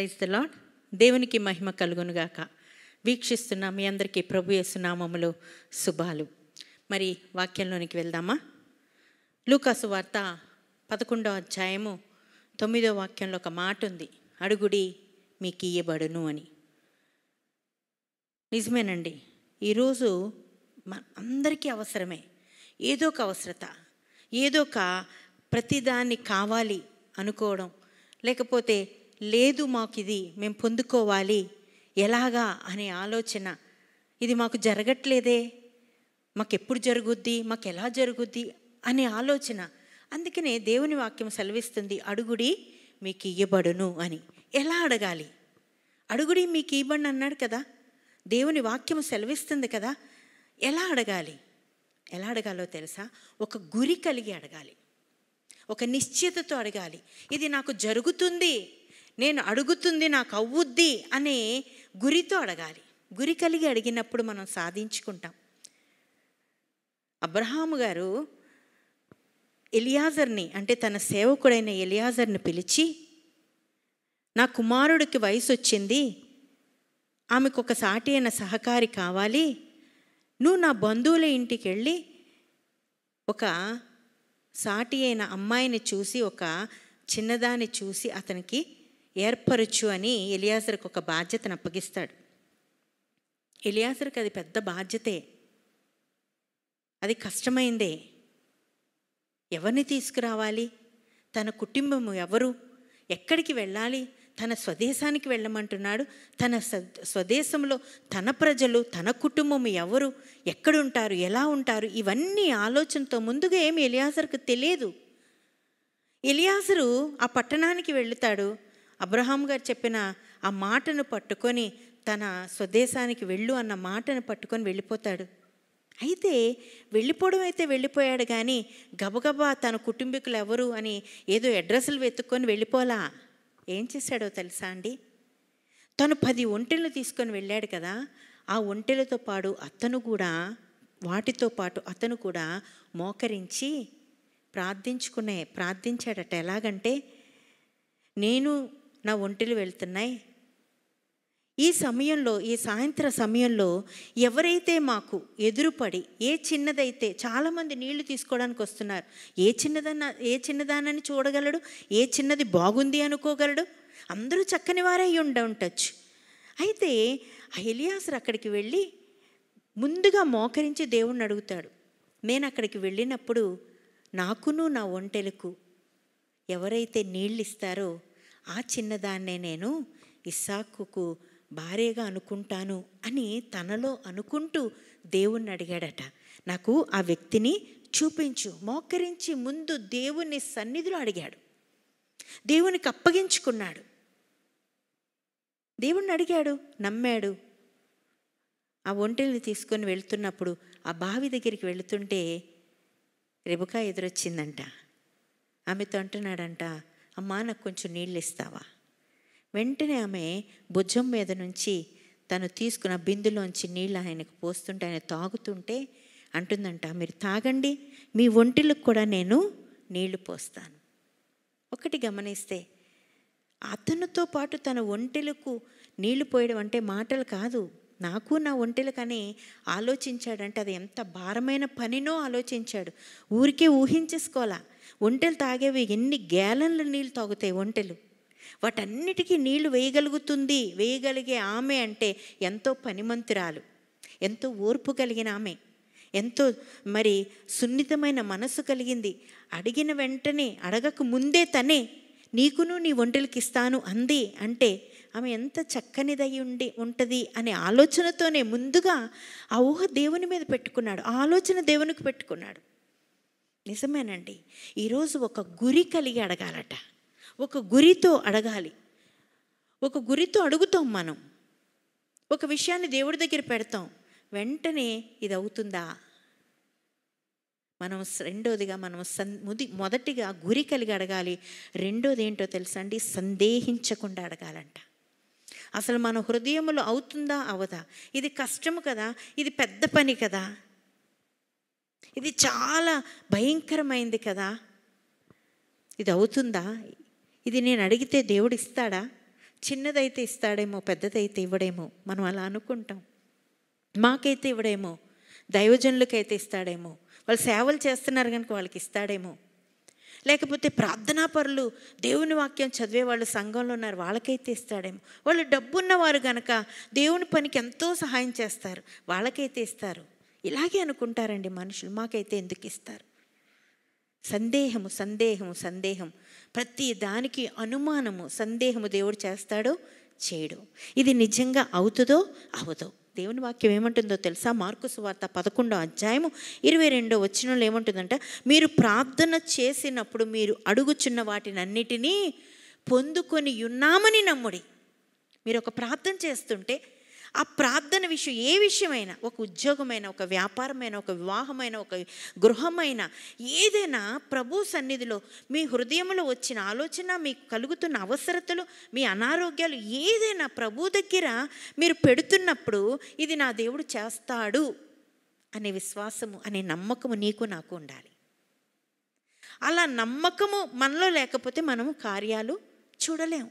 praise the lord దేవునికి మహిమ కలుగునుగాక వీక్షిస్తున్న మీ అందరికీ ప్రభు యేసునామములో శుభాలు మరి వాక్యంలోనికి వెళ్దామా లూకాసు వార్త పదకొండో అధ్యాయము తొమ్మిదో వాక్యంలో ఒక మాట ఉంది అడుగుడి మీకు ఇయ్యబడును అని నిజమేనండి ఈరోజు మన అందరికీ అవసరమే ఏదో ఒక అవసరత ఏదో ఒక ప్రతిదాన్ని కావాలి అనుకోవడం లేకపోతే లేదు మాకు ఇది మేము పొందుకోవాలి ఎలాగా అనే ఆలోచన ఇది మాకు జరగట్లేదే మాకు ఎప్పుడు జరుగుద్ది మాకు ఎలా జరుగుద్ది అనే ఆలోచన అందుకనే దేవుని వాక్యం సెలవిస్తుంది అడుగుడి మీకు ఇయ్యబడును అని ఎలా అడగాలి అడుగుడి మీకు ఇవ్వండి అన్నాడు కదా దేవుని వాక్యం సెలవిస్తుంది కదా ఎలా అడగాలి ఎలా అడగాలో తెలుసా ఒక గురి కలిగి అడగాలి ఒక నిశ్చితతో అడగాలి ఇది నాకు జరుగుతుంది నేను అడుగుతుంది నాకు అవ్వుద్ది అనే గురితో అడగాలి గురి కలిగి అడిగినప్పుడు మనం సాధించుకుంటాం అబ్రహాము గారు ఎలియాజర్ని అంటే తన సేవకుడైన ఎలియాజర్ని పిలిచి నా కుమారుడికి వయసు వచ్చింది ఆమెకు ఒక సాటి అయిన సహకారి కావాలి నువ్వు నా బంధువుల ఇంటికి వెళ్ళి ఒక సాటి అయిన అమ్మాయిని చూసి ఒక చిన్నదాన్ని చూసి అతనికి ఏర్పరచు అని ఎలియాజర్కి ఒక బాధ్యతను అప్పగిస్తాడు ఎలియాజర్కి అది పెద్ద బాధ్యతే అది కష్టమైందే ఎవరిని తీసుకురావాలి తన కుటుంబము ఎవరు ఎక్కడికి వెళ్ళాలి తన స్వదేశానికి వెళ్ళమంటున్నాడు తన స్వ- స్వదేశంలో తన ప్రజలు తన కుటుంబం ఎవరు ఎక్కడుంటారు ఎలా ఉంటారు ఇవన్నీ ఆలోచనతో ముందుగా ఏమి ఎలియాజర్కు తెలియదు ఎలియాజరు ఆ పట్టణానికి వెళుతాడు అబ్రహాం గారు చెప్పిన ఆ మాటను పట్టుకొని తన స్వదేశానికి వెళ్ళు అన్న మాటను పట్టుకొని వెళ్ళిపోతాడు అయితే వెళ్ళిపోవడం అయితే వెళ్ళిపోయాడు కానీ గబగబా తన కుటుంబీకులు ఎవరు అని ఏదో అడ్రస్లు వెతుక్కొని వెళ్ళిపోలా ఏం చేశాడో తెలుసా అండి తను పది ఒంటెలు తీసుకొని వెళ్ళాడు కదా ఆ ఒంటెలతో పాటు అతను కూడా వాటితో పాటు అతను కూడా మోకరించి ప్రార్థించుకునే ప్రార్థించాడట ఎలాగంటే నేను నా ఒంటెలు వెళ్తున్నాయి ఈ సమయంలో ఈ సాయంత్ర సమయంలో ఎవరైతే మాకు ఎదురుపడి ఏ చిన్నదైతే చాలామంది నీళ్లు తీసుకోవడానికి వస్తున్నారు ఏ చిన్నదన్న ఏ చిన్నదానని చూడగలడు ఏ చిన్నది బాగుంది అనుకోగలడు అందరూ చక్కని వారై ఉండ ఉండొచ్చు అయితే ఆ ఎలియాసర్ అక్కడికి వెళ్ళి ముందుగా మోకరించి దేవుణ్ణి అడుగుతాడు నేను అక్కడికి వెళ్ళినప్పుడు నాకును నా ఒంటెలకు ఎవరైతే నీళ్ళు ఇస్తారో ఆ చిన్నదాన్నే నేను ఇస్సాకుకు భార్యగా అనుకుంటాను అని తనలో అనుకుంటూ దేవుణ్ణి అడిగాడట నాకు ఆ వ్యక్తిని చూపించు మోకరించి ముందు దేవుని సన్నిధిలో అడిగాడు దేవునికి అప్పగించుకున్నాడు దేవుణ్ణి అడిగాడు నమ్మాడు ఆ ఒంటెల్ని తీసుకొని వెళ్తున్నప్పుడు ఆ బావి దగ్గరికి వెళుతుంటే రెబకా ఎదురొచ్చిందంట ఆమెతో అంటున్నాడంట అమ్మా నాకు కొంచెం నీళ్ళు ఇస్తావా వెంటనే ఆమె భుజం మీద నుంచి తను తీసుకున్న బిందులోంచి నీళ్ళు ఆయనకు పోస్తుంటే ఆయన తాగుతుంటే అంటుందంట మీరు తాగండి మీ ఒంటిలకు కూడా నేను నీళ్లు పోస్తాను ఒకటి గమనిస్తే అతనితో పాటు తన ఒంటెలకు నీళ్లు పోయడం అంటే మాటలు కాదు నాకు నా ఒంటెలకని ఆలోచించాడంటే అది ఎంత భారమైన పనినో ఆలోచించాడు ఊరికే ఊహించేసుకోవాలా ఒంటెలు తాగేవి ఎన్ని గ్యాలన్ల నీళ్ళు తాగుతాయి ఒంటెలు వాటన్నిటికీ నీళ్లు వేయగలుగుతుంది వేయగలిగే ఆమె అంటే ఎంతో పనిమంతురాలు ఎంతో ఓర్పు కలిగిన ఆమె ఎంతో మరి సున్నితమైన మనసు కలిగింది అడిగిన వెంటనే అడగక ముందే తనే నీకును నీ ఒంటెలకి ఇస్తాను అంది అంటే ఆమె ఎంత చక్కనిదై ఉండి ఉంటుంది అనే ఆలోచనతోనే ముందుగా ఆ ఊహ దేవుని మీద పెట్టుకున్నాడు ఆ ఆలోచన దేవునికి పెట్టుకున్నాడు నిజమేనండి ఈరోజు ఒక గురి కలిగి అడగాలట ఒక గురితో అడగాలి ఒక గురితో అడుగుతాం మనం ఒక విషయాన్ని దేవుడి దగ్గర పెడతాం వెంటనే ఇది అవుతుందా మనం స- రెండోదిగా మనం సన్ ముది మొదటిగా గురి కలిగి అడగాలి రెండోది ఏంటో తెలుసా అండి సందేహించకుండా అడగాలంట అసలు మన హృదయంలో అవుతుందా అవదా ఇది కష్టము కదా ఇది పెద్ద పని కదా ఇది చాలా భయంకరమైంది కదా ఇది అవుతుందా ఇది నేను అడిగితే దేవుడు ఇస్తాడా చిన్నదైతే ఇస్తాడేమో పెద్దదైతే ఇవ్వడేమో మనం అలా అనుకుంటాం మాకైతే ఇవ్వడేమో దైవజనులకైతే ఇస్తాడేమో వాళ్ళు సేవలు చేస్తున్నారు కనుక వాళ్ళకి ఇస్తాడేమో లేకపోతే ప్రార్థనా పరులు దేవుని వాక్యం చదివే వాళ్ళు సంఘంలో ఉన్నారు వాళ్ళకైతే ఇస్తాడేమో వాళ్ళు డబ్బున్నవారు గనక దేవుని పనికి ఎంతో సహాయం చేస్తారు వాళ్ళకైతే ఇస్తారు ఇలాగే అనుకుంటారండి మనుషులు మాకైతే ఎందుకు ఇస్తారు సందేహము సందేహము సందేహం ప్రతి దానికి అనుమానము సందేహము దేవుడు చేస్తాడో చేయడు ఇది నిజంగా అవుతుందో అవదో దేవుని వాక్యం ఏమంటుందో తెలుసా మార్కు సువార్త పదకొండో అధ్యాయము ఇరవై రెండో వచ్చినలో ఏమంటుందంటే మీరు ప్రార్థన చేసినప్పుడు మీరు అడుగుచున్న వాటిని అన్నిటినీ పొందుకొని ఉన్నామని నమ్ముడి మీరు ఒక ప్రార్థన చేస్తుంటే ఆ ప్రార్థన విషయం ఏ విషయమైనా ఒక ఉద్యోగమైన ఒక వ్యాపారమైన ఒక వివాహమైన ఒక గృహమైన ఏదైనా ప్రభు సన్నిధిలో మీ హృదయంలో వచ్చిన ఆలోచన మీకు కలుగుతున్న అవసరతలు మీ అనారోగ్యాలు ఏదైనా ప్రభు దగ్గర మీరు పెడుతున్నప్పుడు ఇది నా దేవుడు చేస్తాడు అనే విశ్వాసము అనే నమ్మకము నీకు నాకు ఉండాలి అలా నమ్మకము మనలో లేకపోతే మనము కార్యాలు చూడలేము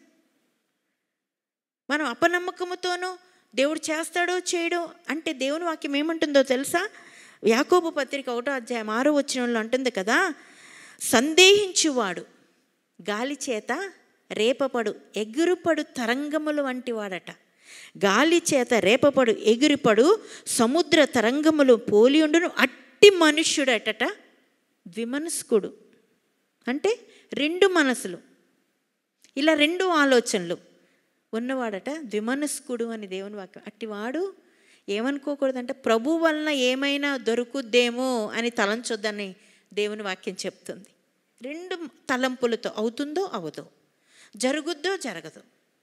మనం అపనమ్మకముతోనూ దేవుడు చేస్తాడో చేయడో అంటే దేవుని వాక్యం ఏమంటుందో తెలుసా యాకోబు పత్రిక ఒకటో అధ్యాయం ఆరో వచ్చిన అంటుంది కదా సందేహించువాడు గాలి చేత రేపపడు ఎగురుపడు తరంగములు వంటి వాడట గాలి చేత రేపపడు ఎగిరిపడు సముద్ర తరంగములు పోలియుండును అట్టి మనుష్యుడటట ద్విమనస్కుడు అంటే రెండు మనసులు ఇలా రెండు ఆలోచనలు ఉన్నవాడట ద్విమనస్కుడు అని దేవుని వాక్యం అట్టివాడు ఏమనుకోకూడదంటే ప్రభు వలన ఏమైనా దొరుకుద్దేమో అని తలంచొద్దని దేవుని వాక్యం చెప్తుంది రెండు తలంపులతో అవుతుందో అవదో జరుగుద్దో జరగదు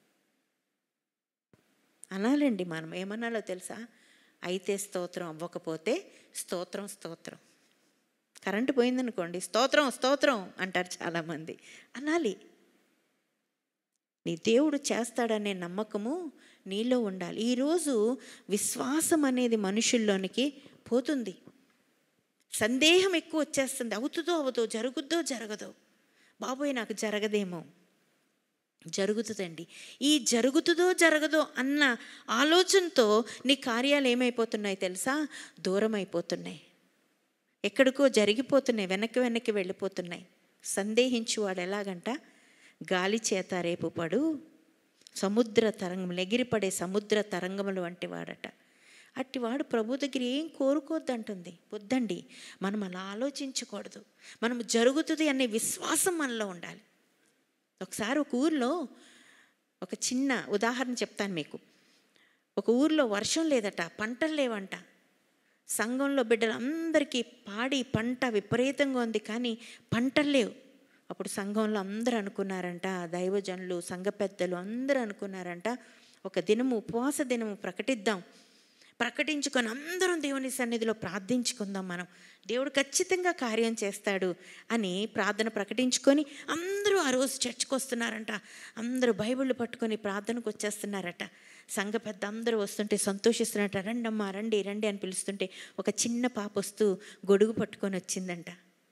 అనాలండి మనం ఏమనాలో తెలుసా అయితే స్తోత్రం అవ్వకపోతే స్తోత్రం స్తోత్రం కరెంటు పోయిందనుకోండి స్తోత్రం స్తోత్రం అంటారు చాలామంది అనాలి నీ దేవుడు చేస్తాడనే నమ్మకము నీలో ఉండాలి ఈరోజు విశ్వాసం అనేది మనుషుల్లోనికి పోతుంది సందేహం ఎక్కువ వచ్చేస్తుంది అవుతుందో అవదో జరుగుద్దో జరగదో బాబోయ్ నాకు జరగదేమో జరుగుతుందండి ఈ జరుగుతుందో జరగదో అన్న ఆలోచనతో నీ కార్యాలు ఏమైపోతున్నాయి తెలుసా దూరం అయిపోతున్నాయి ఎక్కడికో జరిగిపోతున్నాయి వెనక్కి వెనక్కి వెళ్ళిపోతున్నాయి సందేహించువాడు ఎలాగంట గాలి చేత రేపు పడు సముద్ర తరంగములు ఎగిరిపడే సముద్ర తరంగములు వంటి వాడట అట్టివాడు ప్రభు దగ్గర ఏం కోరుకోవద్దంటుంది వద్దండి మనం అలా ఆలోచించకూడదు మనం జరుగుతుంది అనే విశ్వాసం మనలో ఉండాలి ఒకసారి ఒక ఊర్లో ఒక చిన్న ఉదాహరణ చెప్తాను మీకు ఒక ఊర్లో వర్షం లేదట పంటలు లేవంట సంఘంలో బిడ్డలందరికీ పాడి పంట విపరీతంగా ఉంది కానీ పంటలు లేవు అప్పుడు సంఘంలో అందరూ అనుకున్నారంట దైవజనులు సంఘ పెద్దలు అందరూ అనుకున్నారంట ఒక దినము ఉపవాస దినము ప్రకటిద్దాం ప్రకటించుకొని అందరం దేవుని సన్నిధిలో ప్రార్థించుకుందాం మనం దేవుడు ఖచ్చితంగా కార్యం చేస్తాడు అని ప్రార్థన ప్రకటించుకొని అందరూ ఆ రోజు చర్చ్కి వస్తున్నారంట అందరూ బైబిళ్ళు పట్టుకొని ప్రార్థనకు వచ్చేస్తున్నారట సంఘ పెద్ద అందరూ వస్తుంటే సంతోషిస్తున్నట్ట రండమ్మా రండి రండి అని పిలుస్తుంటే ఒక చిన్న పాప వస్తూ గొడుగు పట్టుకొని వచ్చిందంట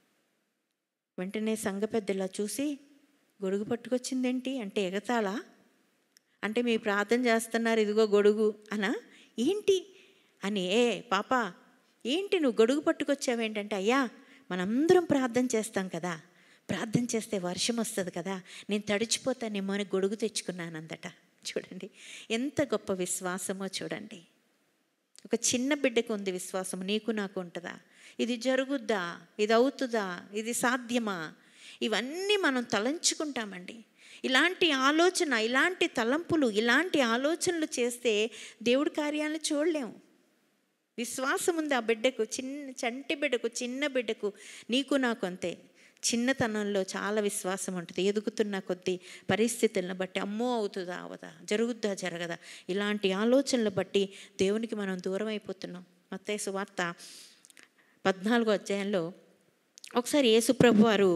వెంటనే సంఘ పెద్ద ఇలా చూసి గొడుగు పట్టుకొచ్చిందేంటి అంటే ఎగతాళా అంటే మీ ప్రార్థన చేస్తున్నారు ఇదిగో గొడుగు అనా ఏంటి అని ఏ పాప ఏంటి నువ్వు గొడుగు పట్టుకొచ్చావేంటంటే అయ్యా మనందరం ప్రార్థన చేస్తాం కదా ప్రార్థన చేస్తే వర్షం వస్తుంది కదా నేను తడిచిపోతానేమో అని గొడుగు తెచ్చుకున్నానందట చూడండి ఎంత గొప్ప విశ్వాసమో చూడండి ఒక చిన్న బిడ్డకు ఉంది విశ్వాసం నీకు నాకు ఉంటుందా ఇది జరుగుద్దా ఇది అవుతుందా ఇది సాధ్యమా ఇవన్నీ మనం తలంచుకుంటామండి ఇలాంటి ఆలోచన ఇలాంటి తలంపులు ఇలాంటి ఆలోచనలు చేస్తే దేవుడి కార్యాలను చూడలేము విశ్వాసం ఉంది ఆ బిడ్డకు చిన్న చంటి బిడ్డకు చిన్న బిడ్డకు నీకు నాకు అంతే చిన్నతనంలో చాలా విశ్వాసం ఉంటుంది ఎదుగుతున్న కొద్దీ పరిస్థితులను బట్టి అమ్మో అవుతుందా అవదా జరుగుద్దా జరగదా ఇలాంటి ఆలోచనలు బట్టి దేవునికి మనం దూరం అయిపోతున్నాం మత్తేసు వార్త పద్నాలుగో అధ్యాయంలో ఒకసారి యేసుప్రభు వారు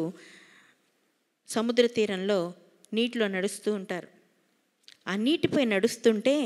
సముద్ర తీరంలో నీటిలో నడుస్తూ ఉంటారు ఆ నీటిపై నడుస్తుంటే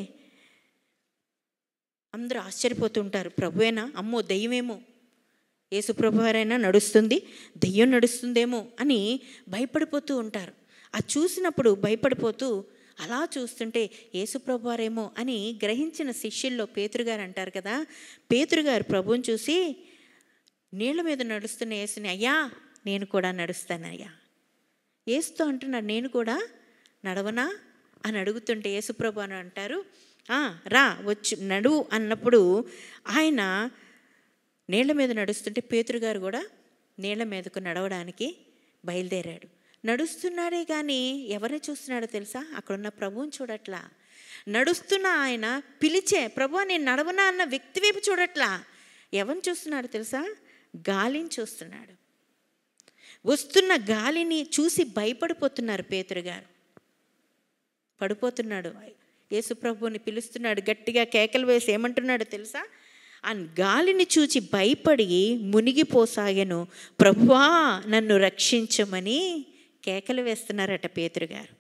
అందరూ ఆశ్చర్యపోతుంటారు ప్రభువేనా అమ్మో దయ్యమేమో యేసుప్రభు వారైనా నడుస్తుంది దెయ్యం నడుస్తుందేమో అని భయపడిపోతూ ఉంటారు ఆ చూసినప్పుడు భయపడిపోతూ అలా చూస్తుంటే యేసుప్రభువారేమో అని గ్రహించిన శిష్యుల్లో పేతురుగారు అంటారు కదా పేతురుగారు ప్రభువుని చూసి నీళ్ళ మీద నడుస్తున్న యేసుని అయ్యా నేను కూడా నడుస్తానయ్యా ఏసుతో అంటున్నాడు నేను కూడా నడవనా అని అడుగుతుంటే యేసుప్రభు అని అంటారు "ఆ, రా వచ్చు నడువు అన్నప్పుడు ఆయన నీళ్ళ మీద నడుస్తుంటే పేతురు గారు కూడా నీళ్ళ మీదకు నడవడానికి బయలుదేరాడు నడుస్తున్నాడే కానీ ఎవరిని చూస్తున్నాడో తెలుసా అక్కడున్న ప్రభువుని చూడట్లా నడుస్తున్న ఆయన పిలిచే ప్రభు నేను నడవనా అన్న వ్యక్తి వైపు చూడట్లా ఎవరిని చూస్తున్నాడు తెలుసా గాలిని చూస్తున్నాడు వస్తున్న గాలిని చూసి భయపడిపోతున్నారు పేతురు గారు పడిపోతున్నాడు యేసుప్రభుని పిలుస్తున్నాడు గట్టిగా కేకలు వేసి ఏమంటున్నాడు తెలుసా ఆ గాలిని చూచి భయపడి మునిగిపోసాగెను ప్రభువా నన్ను రక్షించమని కేకలు వేస్తున్నారట పేతురు గారు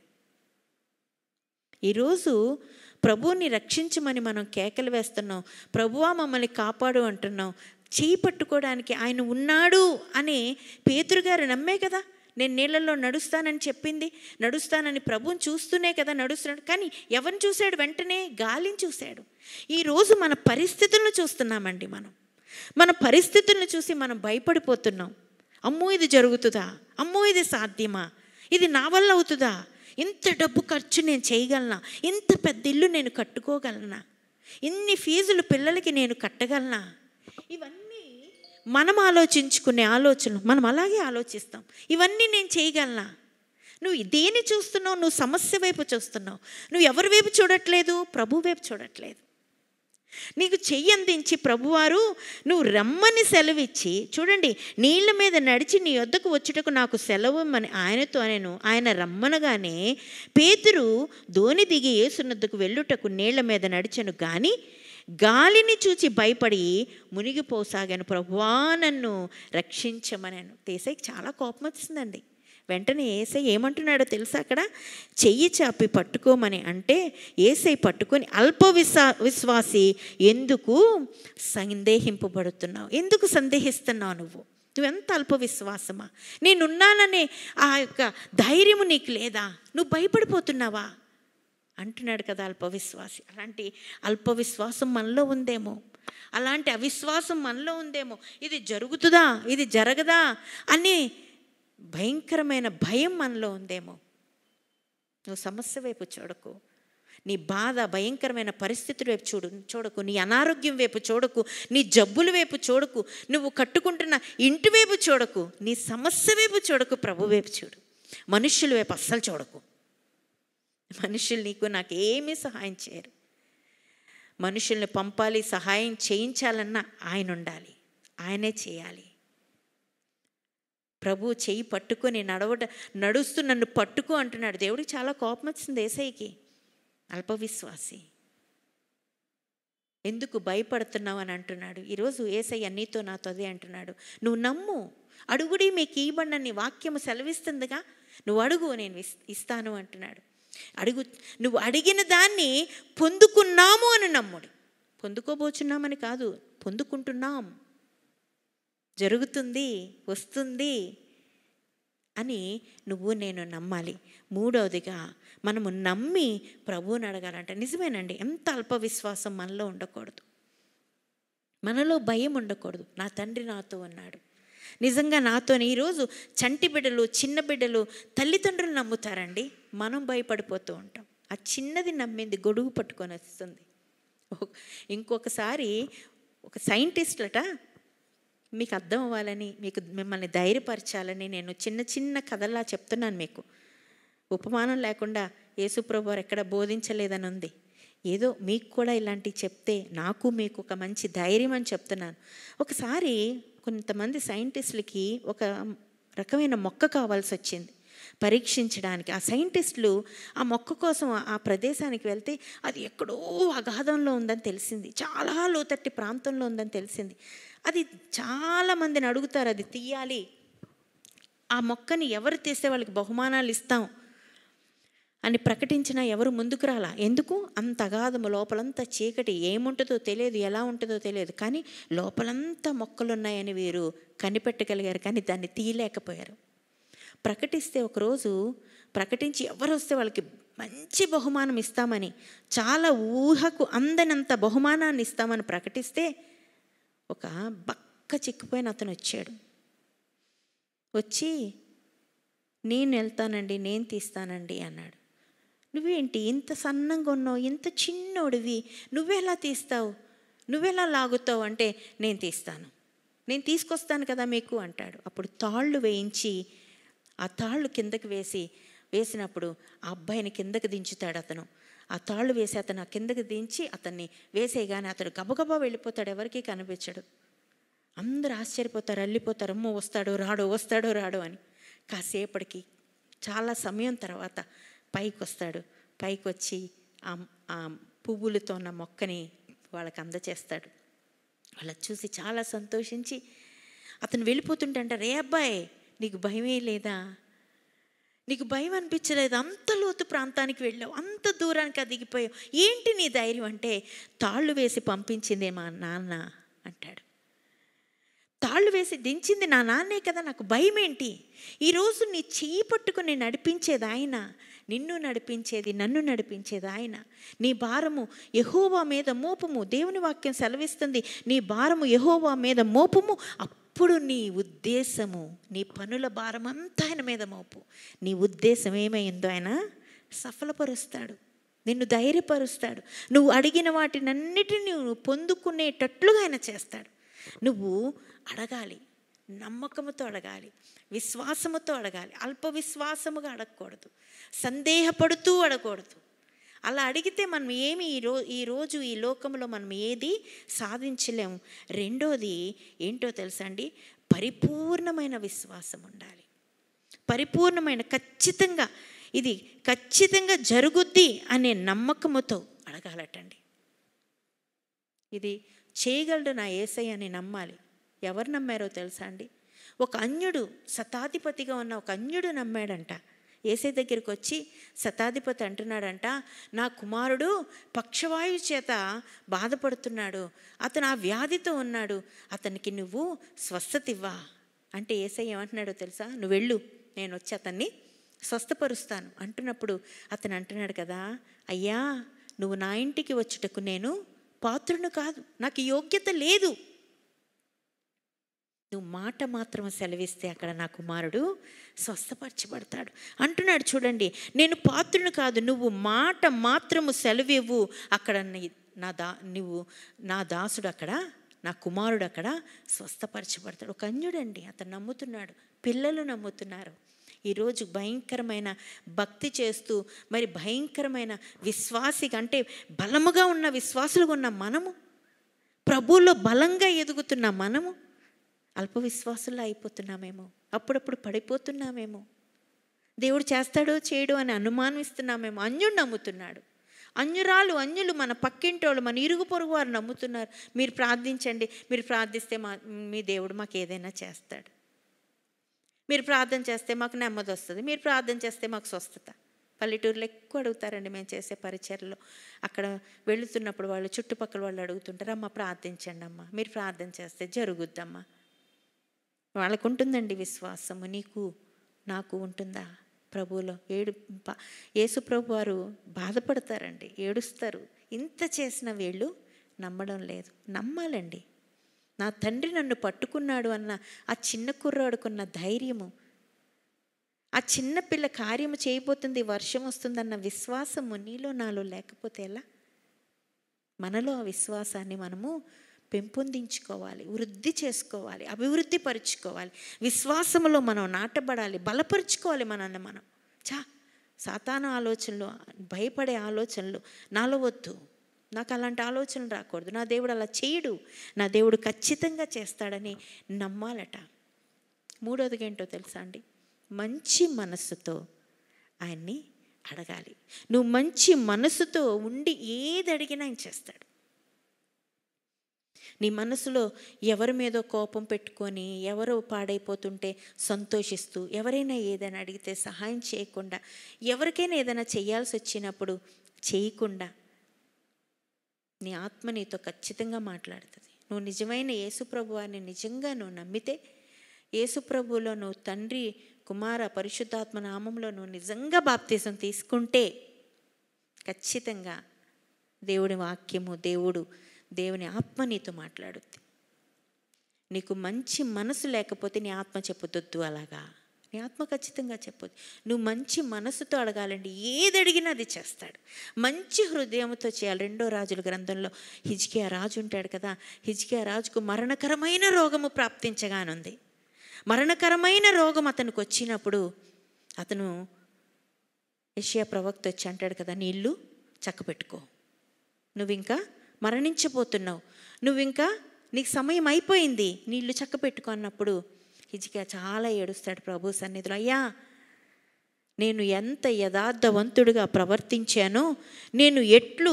ఈరోజు ప్రభువుని రక్షించమని మనం కేకలు వేస్తున్నాం ప్రభువా మమ్మల్ని కాపాడు అంటున్నాం చేయి పట్టుకోవడానికి ఆయన ఉన్నాడు అని పేతురు గారు నమ్మే కదా నేను నీళ్ళల్లో నడుస్తానని చెప్పింది నడుస్తానని ప్రభుని చూస్తూనే కదా నడుస్తున్నాడు కానీ ఎవరిని చూశాడు వెంటనే గాలిని చూశాడు ఈరోజు మన పరిస్థితులను చూస్తున్నామండి మనం మన పరిస్థితులను చూసి మనం భయపడిపోతున్నాం అమ్మో ఇది జరుగుతుందా అమ్మో ఇది సాధ్యమా ఇది నా వల్ల అవుతుందా ఇంత డబ్బు ఖర్చు నేను చేయగలనా ఇంత పెద్ద ఇల్లు నేను కట్టుకోగలనా ఇన్ని ఫీజులు పిల్లలకి నేను కట్టగలనా ఇవన్నీ మనం ఆలోచించుకునే ఆలోచనలు మనం అలాగే ఆలోచిస్తాం ఇవన్నీ నేను చేయగలనా నువ్వు దేని చూస్తున్నావు నువ్వు సమస్య వైపు చూస్తున్నావు నువ్వు ఎవరి వైపు చూడట్లేదు ప్రభు వైపు చూడట్లేదు నీకు చెయ్యి అందించి ప్రభువారు నువ్వు రమ్మని సెలవిచ్చి చూడండి నీళ్ళ మీద నడిచి నీ వద్దకు వచ్చుటకు నాకు సెలవు అని ఆయనతో నేను ఆయన రమ్మనగానే పేతురు ధోని దిగి ఏసునద్దకు వెళ్ళుటకు నీళ్ల మీద నడిచెను కానీ గాలిని చూచి భయపడి మునిగిపోసాగాను ప్రభువా నన్ను రక్షించమనను దేశాయికి చాలా కోపం వచ్చిందండి వెంటనే ఏసై ఏమంటున్నాడో తెలుసా అక్కడ చెయ్యి చాపి పట్టుకోమని అంటే ఏసై పట్టుకొని అల్ప విశ్వా విశ్వాసి ఎందుకు సందేహింపబడుతున్నావు ఎందుకు సందేహిస్తున్నావు నువ్వు నువ్వెంత అల్ప విశ్వాసమా నేనున్నాననే ఆ యొక్క ధైర్యము నీకు లేదా నువ్వు భయపడిపోతున్నావా అంటున్నాడు కదా అల్ప విశ్వాసి అలాంటి అల్ప విశ్వాసం మనలో ఉందేమో అలాంటి అవిశ్వాసం మనలో ఉందేమో ఇది జరుగుతుందా ఇది జరగదా అని భయంకరమైన భయం మనలో ఉందేమో నువ్వు సమస్య వైపు చూడకు నీ బాధ భయంకరమైన పరిస్థితుల వైపు చూడు చూడకు నీ అనారోగ్యం వైపు చూడకు నీ జబ్బుల వైపు చూడకు నువ్వు కట్టుకుంటున్న ఇంటి వైపు చూడకు నీ సమస్య వైపు చూడకు ప్రభు వైపు చూడు మనుష్యుల వైపు అస్సలు చూడకు మనుషులు నీకు నాకు ఏమీ సహాయం చేయరు మనుషుల్ని పంపాలి సహాయం చేయించాలన్నా ఆయన ఉండాలి ఆయనే చేయాలి ప్రభు చెయ్యి పట్టుకొని నడవట నడుస్తూ నన్ను పట్టుకో అంటున్నాడు దేవుడికి చాలా కోపం వచ్చింది ఏసైకి అల్పవిశ్వాసి ఎందుకు భయపడుతున్నావు అని అంటున్నాడు ఈరోజు ఏసయ్య నీతో నాతో అదే అంటున్నాడు నువ్వు నమ్ము అడుగుడి మీకు ఇవ్వండి నీ వాక్యము సెలవిస్తుందిగా నువ్వు అడుగు నేను ఇస్- ఇస్తాను అంటున్నాడు అడుగు నువ్వు అడిగిన దాన్ని పొందుకున్నాము అని నమ్ముడు పొందుకోబోచున్నామని కాదు పొందుకుంటున్నాం జరుగుతుంది వస్తుంది అని నువ్వు నేను నమ్మాలి మూడవదిగా మనము నమ్మి ప్రభువుని అడగాలంట నిజమేనండి ఎంత అల్ప విశ్వాసం మనలో ఉండకూడదు మనలో భయం ఉండకూడదు నా తండ్రి నాతో ఉన్నాడు నిజంగా నాతో ఈరోజు చంటి బిడ్డలు చిన్న బిడ్డలు తల్లిదండ్రులు నమ్ముతారండి మనం భయపడిపోతూ ఉంటాం ఆ చిన్నది నమ్మింది గొడుగు పట్టుకొని వస్తుంది ఓ- ఇంకొకసారి ఒక సైంటిస్టులట మీకు అర్థం అవ్వాలని మీకు మిమ్మల్ని ధైర్యపరచాలని నేను చిన్న చిన్న కథలా చెప్తున్నాను మీకు ఉపమానం లేకుండా యేసుప్రభు వారు ఎక్కడ బోధించలేదని ఉంది ఏదో మీకు కూడా ఇలాంటివి చెప్తే నాకు మీకు ఒక మంచి ధైర్యం అని చెప్తున్నాను ఒకసారి కొంతమంది సైంటిస్టులకి ఒక రకమైన మొక్క కావాల్సి వచ్చింది పరీక్షించడానికి ఆ సైంటిస్టులు ఆ మొక్క కోసం ఆ ప్రదేశానికి వెళ్తే అది ఎక్కడో అగాధంలో ఉందని తెలిసింది చాలా లోతట్టి ప్రాంతంలో ఉందని తెలిసింది అది చాలామందిని అడుగుతారు అది తీయాలి ఆ మొక్కని ఎవరు తీస్తే వాళ్ళకి బహుమానాలు ఇస్తాం అని ప్రకటించినా ఎవరు ముందుకు రాలా ఎందుకు అంత అగాధము లోపలంతా చీకటి ఏముంటుందో తెలియదు ఎలా ఉంటుందో తెలియదు కానీ లోపలంతా మొక్కలు ఉన్నాయని వీరు కనిపెట్టగలిగారు కానీ దాన్ని తీయలేకపోయారు ప్రకటిస్తే ఒకరోజు ప్రకటించి ఎవరు వస్తే వాళ్ళకి మంచి బహుమానం ఇస్తామని చాలా ఊహకు అందనంత బహుమానాన్ని ఇస్తామని ప్రకటిస్తే ఒక బక్క చిక్కిపోయిన అతను వచ్చాడు వచ్చి నేను వెళ్తానండి నేను తీస్తానండి అన్నాడు నువ్వేంటి ఇంత సన్నంగా ఉన్నావు ఇంత చిన్నోడివి నువ్వెలా తీస్తావు నువ్వెలా లాగుతావు అంటే నేను తీస్తాను నేను తీసుకొస్తాను కదా మీకు అంటాడు అప్పుడు తాళ్ళు వేయించి ఆ తాళ్ళు కిందకి వేసి వేసినప్పుడు ఆ అబ్బాయిని కిందకి దించుతాడు అతను ఆ తాళ్ళు వేసి అతను ఆ కిందకి దించి అతన్ని వేసేయగానే అతడు గబగబా వెళ్ళిపోతాడు ఎవరికీ కనిపించడు అందరూ ఆశ్చర్యపోతారు అల్లిపోతారు అమ్మో వస్తాడో రాడో వస్తాడో రాడో అని కాసేపటికి చాలా సమయం తర్వాత పైకి వస్తాడు పైకి వచ్చి ఆ ఆ పువ్వులతో ఉన్న మొక్కని వాళ్ళకి అందచేస్తాడు వాళ్ళని చూసి చాలా సంతోషించి అతను వెళ్ళిపోతుంటే అంటారు రే అబ్బాయి నీకు భయమే లేదా నీకు భయం అనిపించలేదు అంత లోతు ప్రాంతానికి వెళ్ళావు అంత దూరానికి దిగిపోయావు ఏంటి నీ ధైర్యం అంటే తాళ్ళు వేసి పంపించిందే మా నాన్న అంటాడు తాళ్ళు వేసి దించింది నా నాన్నే కదా నాకు భయం ఏంటి ఈరోజు నీ చెయ్యి పట్టుకుని నడిపించేది ఆయన నిన్ను నడిపించేది నన్ను నడిపించేది ఆయన నీ భారము యహోవా మీద మోపము దేవుని వాక్యం సెలవిస్తుంది నీ భారము యహోవా మీద మోపము అప్పుడు నీ ఉద్దేశము నీ పనుల భారం అంతా ఆయన మీద మోపు నీ ఉద్దేశం ఏమైందో ఆయన సఫలపరుస్తాడు నిన్ను ధైర్యపరుస్తాడు నువ్వు అడిగిన వాటినన్నిటిని నువ్వు పొందుకునేటట్లుగా ఆయన చేస్తాడు నువ్వు అడగాలి నమ్మకముతో అడగాలి విశ్వాసముతో అడగాలి అల్ప విశ్వాసముగా అడగకూడదు సందేహపడుతూ అడగకూడదు అలా అడిగితే మనం ఏమి ఈ రో ఈరోజు ఈ లోకంలో మనం ఏది సాధించలేము రెండోది ఏంటో తెలుసా అండి పరిపూర్ణమైన విశ్వాసం ఉండాలి పరిపూర్ణమైన ఖచ్చితంగా ఇది ఖచ్చితంగా జరుగుద్ది అనే నమ్మకముతో అడగాలటండి ఇది చేయగలడు నా ఏసయ్య అని నమ్మాలి ఎవరు నమ్మారో తెలుసా అండి ఒక అన్యుడు శతాధిపతిగా ఉన్న ఒక అన్యుడు నమ్మాడంట ఏసై దగ్గరికి వచ్చి శతాధిపతి అంటున్నాడంట నా కుమారుడు పక్షవాయు చేత బాధపడుతున్నాడు అతను ఆ వ్యాధితో ఉన్నాడు అతనికి నువ్వు స్వస్థత ఇవ్వా అంటే ఏసై ఏమంటున్నాడో తెలుసా నువ్వు వెళ్ళు నేను వచ్చి అతన్ని స్వస్థపరుస్తాను అంటున్నప్పుడు అతను అంటున్నాడు కదా అయ్యా నువ్వు నా ఇంటికి వచ్చుటకు నేను పాత్రును కాదు నాకు యోగ్యత లేదు నువ్వు మాట మాత్రం సెలవిస్తే అక్కడ నా కుమారుడు స్వస్థపరచబడతాడు అంటున్నాడు చూడండి నేను పాత్రును కాదు నువ్వు మాట మాత్రము సెలవివ్వు అక్కడ నీ- నా దా నువ్వు నా దాసుడు అక్కడ నా కుమారుడు అక్కడ స్వస్థపరచబడతాడు ఒక అన్యుడండి అతను నమ్ముతున్నాడు పిల్లలు నమ్ముతున్నారు ఈరోజు భయంకరమైన భక్తి చేస్తూ మరి భయంకరమైన విశ్వాసిగా అంటే బలముగా ఉన్న విశ్వాసులుగా ఉన్న మనము ప్రభువులో బలంగా ఎదుగుతున్న మనము అల్ప విశ్వాసుల్లో అయిపోతున్నామేమో అప్పుడప్పుడు పడిపోతున్నామేమో దేవుడు చేస్తాడో చేయడు అని అనుమానిస్తున్నామేమో అన్యుడు నమ్ముతున్నాడు అన్యురాలు అన్యులు మన పక్కింటోళ్ళు మన ఇరుగు పొరుగు వారు నమ్ముతున్నారు మీరు ప్రార్థించండి మీరు ప్రార్థిస్తే మా మీ దేవుడు మాకు ఏదైనా చేస్తాడు మీరు ప్రార్థన చేస్తే మాకు నెమ్మది వస్తుంది మీరు ప్రార్థన చేస్తే మాకు స్వస్థత పల్లెటూరులో ఎక్కువ అడుగుతారండి మేము చేసే పరిచయలో అక్కడ వెళుతున్నప్పుడు వాళ్ళు చుట్టుపక్కల వాళ్ళు అడుగుతుంటారు అమ్మ ప్రార్థించండి అమ్మ మీరు ప్రార్థన చేస్తే జరుగుద్దమ్మా వాళ్ళకు ఉంటుందండి విశ్వాసము నీకు నాకు ఉంటుందా ప్రభువులో ఏడు బా- యేసు ప్రభు వారు బాధపడతారండి ఏడుస్తారు ఇంత చేసిన వీళ్ళు నమ్మడం లేదు నమ్మాలండి నా తండ్రి నన్ను పట్టుకున్నాడు అన్న ఆ చిన్న కుర్రాడుకున్న ధైర్యము ఆ చిన్న పిల్ల కార్యము చేయబోతుంది వర్షం వస్తుందన్న విశ్వాసము నీలో నాలో లేకపోతే ఎలా మనలో ఆ విశ్వాసాన్ని మనము పెంపొందించుకోవాలి వృద్ధి చేసుకోవాలి అభివృద్ధి పరుచుకోవాలి విశ్వాసములో మనం నాటబడాలి బలపరుచుకోవాలి మనల్ని మనం చా సాతాను ఆలోచనలు భయపడే ఆలోచనలు నాలో వద్దు నాకు అలాంటి ఆలోచనలు రాకూడదు నా దేవుడు అలా చేయడు నా దేవుడు ఖచ్చితంగా చేస్తాడని నమ్మాలట మూడోదిగా ఏంటో తెలుసా అండి మంచి మనస్సుతో ఆయన్ని అడగాలి నువ్వు మంచి మనసుతో ఉండి ఏది అడిగినా ఆయన చేస్తాడు నీ మనసులో ఎవరి మీదో కోపం పెట్టుకొని ఎవరో పాడైపోతుంటే సంతోషిస్తూ ఎవరైనా ఏదైనా అడిగితే సహాయం చేయకుండా ఎవరికైనా ఏదైనా చేయాల్సి వచ్చినప్పుడు చేయకుండా నీ ఆత్మ నీతో ఖచ్చితంగా మాట్లాడుతుంది నువ్వు నిజమైన యేసుప్రభు వారిని నిజంగా నువ్వు నమ్మితే యేసుప్రభులో నువ్వు తండ్రి కుమార పరిశుద్ధాత్మ నామంలో నువ్వు నిజంగా బాప్తీసం తీసుకుంటే ఖచ్చితంగా దేవుడి వాక్యము దేవుడు దేవుని ఆత్మ నీతో మాట్లాడుద్ది నీకు మంచి మనసు లేకపోతే నీ ఆత్మ చెప్పొద్దు అలాగా నీ ఆత్మ ఖచ్చితంగా చెప్పొద్దు నువ్వు మంచి మనసుతో అడగాలండి ఏది అడిగినా అది చేస్తాడు మంచి హృదయంతో చేయాలి రెండో రాజుల గ్రంథంలో హిజ్కియా రాజు ఉంటాడు కదా హిజ్కియా రాజుకు మరణకరమైన రోగము ప్రాప్తించగానుంది మరణకరమైన రోగం అతనికి వచ్చినప్పుడు అతను యషియా ప్రవక్త వచ్చి అంటాడు కదా నీ ఇల్లు చక్కపెట్టుకో నువ్వు ఇంకా మరణించబోతున్నావు నువ్వు ఇంకా నీకు సమయం అయిపోయింది నీళ్ళు చక్క పెట్టుకో అన్నప్పుడు హిజికియా చాలా ఏడుస్తాడు ప్రభు సన్నిధిలో అయ్యా నేను ఎంత యథార్థవంతుడిగా ప్రవర్తించానో నేను ఎట్లు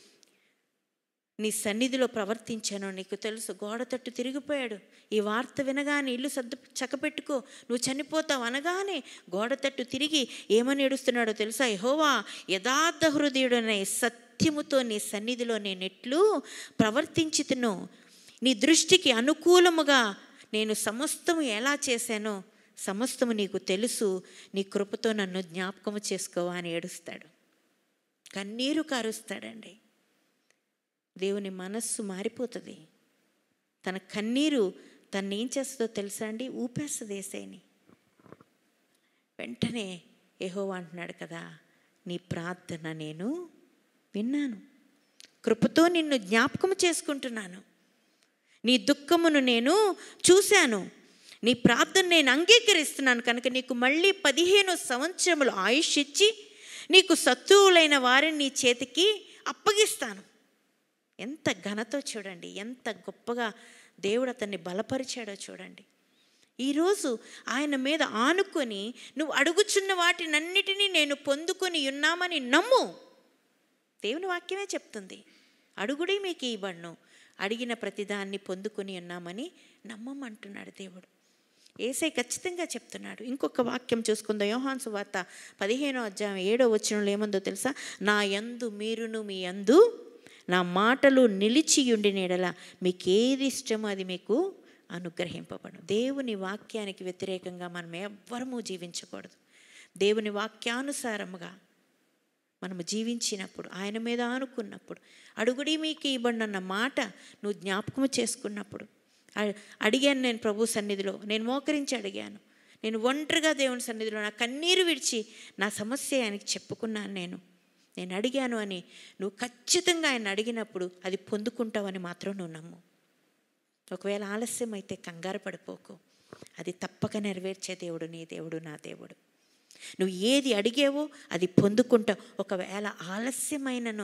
నీ సన్నిధిలో ప్రవర్తించానో నీకు తెలుసు గోడ తట్టు తిరిగిపోయాడు ఈ వార్త వినగానే ఇల్లు సర్దు చక్కపెట్టుకో నువ్వు చనిపోతావు అనగానే గోడ తట్టు తిరిగి ఏమని ఏడుస్తున్నాడో తెలుసా యహోవా యథార్థ హృదయుడనే సత్యముతో నీ సన్నిధిలో నేను ఎట్లు ప్రవర్తించుతును నీ దృష్టికి అనుకూలముగా నేను సమస్తము ఎలా చేశానో సమస్తము నీకు తెలుసు నీ కృపతో నన్ను జ్ఞాపకము చేసుకోవా అని ఏడుస్తాడు కన్నీరు కారుస్తాడండి దేవుని మనస్సు మారిపోతుంది తన కన్నీరు తను ఏం చేస్తుందో తెలుసా అండి ఊపేస్తుంది ఏసైని వెంటనే ఏహో అంటున్నాడు కదా నీ ప్రార్థన నేను విన్నాను కృపతో నిన్ను జ్ఞాపకం చేసుకుంటున్నాను నీ దుఃఖమును నేను చూశాను నీ ప్రార్థన నేను అంగీకరిస్తున్నాను కనుక నీకు మళ్ళీ పదిహేను సంవత్సరములు ఆయుష్ ఇచ్చి నీకు శత్రువులైన వారిని నీ చేతికి అప్పగిస్తాను ఎంత ఘనతో చూడండి ఎంత గొప్పగా దేవుడు అతన్ని బలపరిచాడో చూడండి ఈరోజు ఆయన మీద ఆనుకొని నువ్వు అడుగుచున్న వాటినన్నిటినీ నేను పొందుకొని ఉన్నామని నమ్ము దేవుని వాక్యమే చెప్తుంది అడుగుడి మీకు ఇవ్వను అడిగిన ప్రతిదాన్ని పొందుకొని ఉన్నామని నమ్మమంటున్నాడు దేవుడు ఏసై ఖచ్చితంగా చెప్తున్నాడు ఇంకొక వాక్యం చూసుకుందాం యోహాన్సు వార్త పదిహేనో అధ్యాయం ఏడో వచ్చినలో ఏముందో తెలుసా నా యందు మీరును మీ యందు నా మాటలు నిలిచి ఉండి నీడల మీకు ఏది ఇష్టమో అది మీకు అనుగ్రహింపబడు దేవుని వాక్యానికి వ్యతిరేకంగా మనం ఎవ్వరము జీవించకూడదు దేవుని వాక్యానుసారముగా మనము జీవించినప్పుడు ఆయన మీద ఆనుకున్నప్పుడు అడుగుడి మీకు ఇవ్వండి మాట నువ్వు జ్ఞాపకము చేసుకున్నప్పుడు అ- అడిగాను నేను ప్రభు సన్నిధిలో నేను మోకరించి అడిగాను నేను ఒంటరిగా దేవుని సన్నిధిలో నా కన్నీరు విడిచి నా సమస్య ఆయనకి చెప్పుకున్నాను నేను నేను అడిగాను అని నువ్వు ఖచ్చితంగా ఆయన అడిగినప్పుడు అది పొందుకుంటావని మాత్రం నువ్వు నమ్ము ఒకవేళ ఆలస్యం అయితే కంగారు పడిపోకు అది తప్పక నెరవేర్చే దేవుడు నీ దేవుడు నా దేవుడు నువ్వు ఏది అడిగేవో అది పొందుకుంటావు ఒకవేళ ఆలస్యమైనను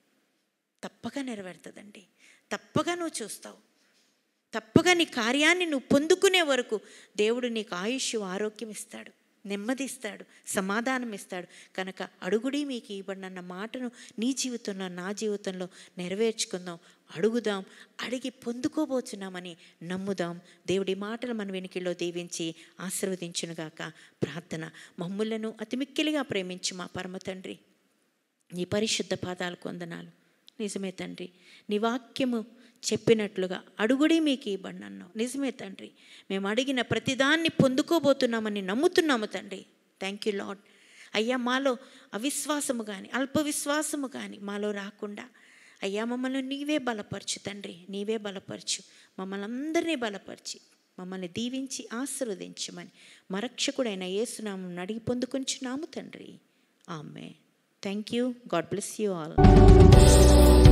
తప్పక నెరవేరుతుందండి తప్పక నువ్వు చూస్తావు తప్పక నీ కార్యాన్ని నువ్వు పొందుకునే వరకు దేవుడు నీకు ఆయుష్ ఆరోగ్యం ఇస్తాడు నెమ్మదిస్తాడు సమాధానం ఇస్తాడు కనుక అడుగుడి మీకు ఇవ్వడన్న మాటను నీ జీవితంలో నా జీవితంలో నెరవేర్చుకుందాం అడుగుదాం అడిగి పొందుకోబోతున్నామని నమ్ముదాం దేవుడి మాటలు మన వెనుకల్లో దీవించి ఆశీర్వదించునుగాక ప్రార్థన మమ్ములను అతి మిక్కిలిగా ప్రేమించు మా పరమ తండ్రి నీ పరిశుద్ధ పాదాలు కొందనాలు నిజమే తండ్రి నీ వాక్యము చెప్పినట్లుగా అడుగుడి మీకు ఇవ్వండి అన్నావు నిజమే తండ్రి మేము అడిగిన ప్రతిదాన్ని పొందుకోబోతున్నామని నమ్ముతున్నాము తండ్రి థ్యాంక్ యూ లాడ్ అయ్యా మాలో అవిశ్వాసము కానీ అల్ప విశ్వాసము కానీ మాలో రాకుండా అయ్యా మమ్మల్ని నీవే బలపరచు తండ్రి నీవే బలపరచు మమ్మల్ని అందరినీ బలపరిచి మమ్మల్ని దీవించి ఆశీర్వదించమని మరక్షకుడైన యేసునామం అడిగి పొందుకొంచున్నాము తండ్రి ఆమె thank you God bless you all